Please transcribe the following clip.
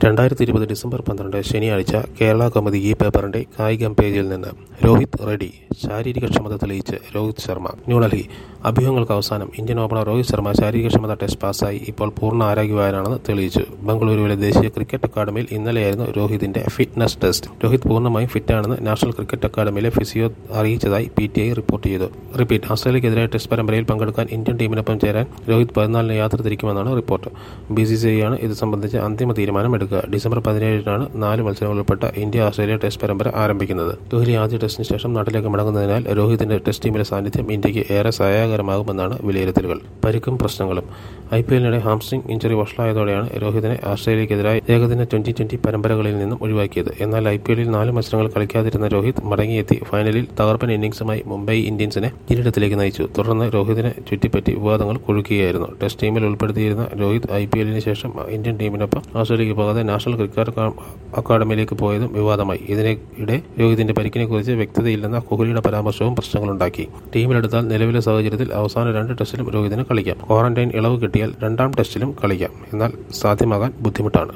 രണ്ടായിരത്തി ഇരുപത് ഡിസംബർ പന്ത്രണ്ട് ശനിയാഴ്ച കേരള കൗമുദി ഈ പേപ്പറിന്റെ കായികം പേജിൽ നിന്ന് രോഹിത് റെഡ്ഡി ശാരീരിക ക്ഷമത തെളിയിച്ച് രോഹിത് ശർമ്മ ന്യൂഡൽഹി അഭ്യൂഹങ്ങൾക്ക് അവസാനം ഇന്ത്യൻ ഓപ്പണർ രോഹിത് ശർമ്മ ശാരീരിക ക്ഷമത ടെസ്റ്റ് പാസ്സായി ഇപ്പോൾ പൂർണ്ണ ആരോഗ്യവാനാണെന്ന് തെളിയിച്ചു ബംഗളൂരുവിലെ ദേശീയ ക്രിക്കറ്റ് അക്കാദമിയിൽ ഇന്നലെയായിരുന്നു രോഹിതിന്റെ ഫിറ്റ്നസ് ടെസ്റ്റ് രോഹിത് പൂർണ്ണമായും ഫിറ്റാണെന്ന് നാഷണൽ ക്രിക്കറ്റ് അക്കാദമിയിലെ ഫിസിയോ അറിയിച്ചതായി പി ടി ഐ റിപ്പോർട്ട് ചെയ്തു റിപ്പീറ്റ് ഓസ്ട്രേലിയക്കെതിരായ ടെസ്റ്റ് പരമ്പരയിൽ പങ്കെടുക്കാൻ ഇന്ത്യൻ ടീമിനൊപ്പം ചേരാൻ രോഹിത് പതിനാലിന് യാത്ര തിരിക്കുമെന്നാണ് report B C C I ആണ് ഇത് സംബന്ധിച്ച് അന്തിമ തീരുമാനം എടുക്കുക ഡിസംബർ പതിനേഴിനാണ് നാല് മത്സരങ്ങൾ ഉൾപ്പെട്ട ഇന്ത്യ ഓസ്ട്രേലിയ ടെസ്റ്റ് പരമ്പര ആരംഭിക്കുന്നത് കോഹ്ലി ആദ്യ ടെസ്റ്റിന് ശേഷം നാട്ടിലേക്ക് മടങ്ങുന്നതിനാൽ രോഹിതിന്റെ ടെസ്റ്റ് ടീമിലെ സാന്നിധ്യം ഇന്ത്യക്ക് ഏറെ സഹായകരമാകുമെന്നാണ് വിലയിരുത്തലുകൾ പരിക്കും പ്രശ്നങ്ങളും ഐ പി എല്ലിനിടെ ഹാംസ്ട്രിംഗ് ഇഞ്ചറി വഷളായതോടെയാണ് രോഹിതിനെ ഓസ്ട്രേലിയക്കെതിരായ ഏകദിന ട്വന്റി ട്വന്റി പരമ്പരകളിൽ നിന്നും ഒഴിവാക്കിയത് എന്നാൽ ഐ പി എല്ലിൽ നാല് മത്സരങ്ങൾ കളിക്കാതിരുന്ന രോഹിത് മടങ്ങിയെത്തി ഫൈനലിൽ തകർപ്പൻ ഇന്നിംഗ്സുമായി മുംബൈ ഇന്ത്യൻസിനെ കിരീടത്തിലേക്ക് നയിച്ചു തുടർന്ന് രോഹിതിനെ ചുറ്റിപ്പറ്റി വിവാദങ്ങൾ കൊഴുക്കുകയായിരുന്നു ടെസ്റ്റ് ടീമിൽ ഉൾപ്പെടുത്തിയിരുന്ന രോഹിത് ഐ പി എല്ലിന് ശേഷം ഇന്ത്യൻ ടീമിനൊപ്പം ഓസ്ട്രേലിയക്ക് പോകാതെ നാഷണൽ ക്രിക്കറ്റ് അക്കാദമിയിലേക്ക് പോയതും വിവാദമായി ഇതിനിടെ രോഹിതിന്റെ പരിക്കിനെക്കുറിച്ച് വ്യക്തതയില്ലെന്ന കോഹ്ലിയുടെ പരാമർശവും പ്രശ്നങ്ങളുണ്ടാക്കി ടീമിലെടുത്താൽ നിലവിലെ സാഹചര്യത്തിൽ അവസാന രണ്ട് ടെസ്റ്റിലും രോഹിതിന് കളിക്കാം ക്വാറന്റൈൻ ഇളവ് കിട്ടിയാൽ രണ്ടാം ടെസ്റ്റിലും കളിക്കാം എന്നാൽ സാധ്യമാകാൻ ബുദ്ധിമുട്ടാണ്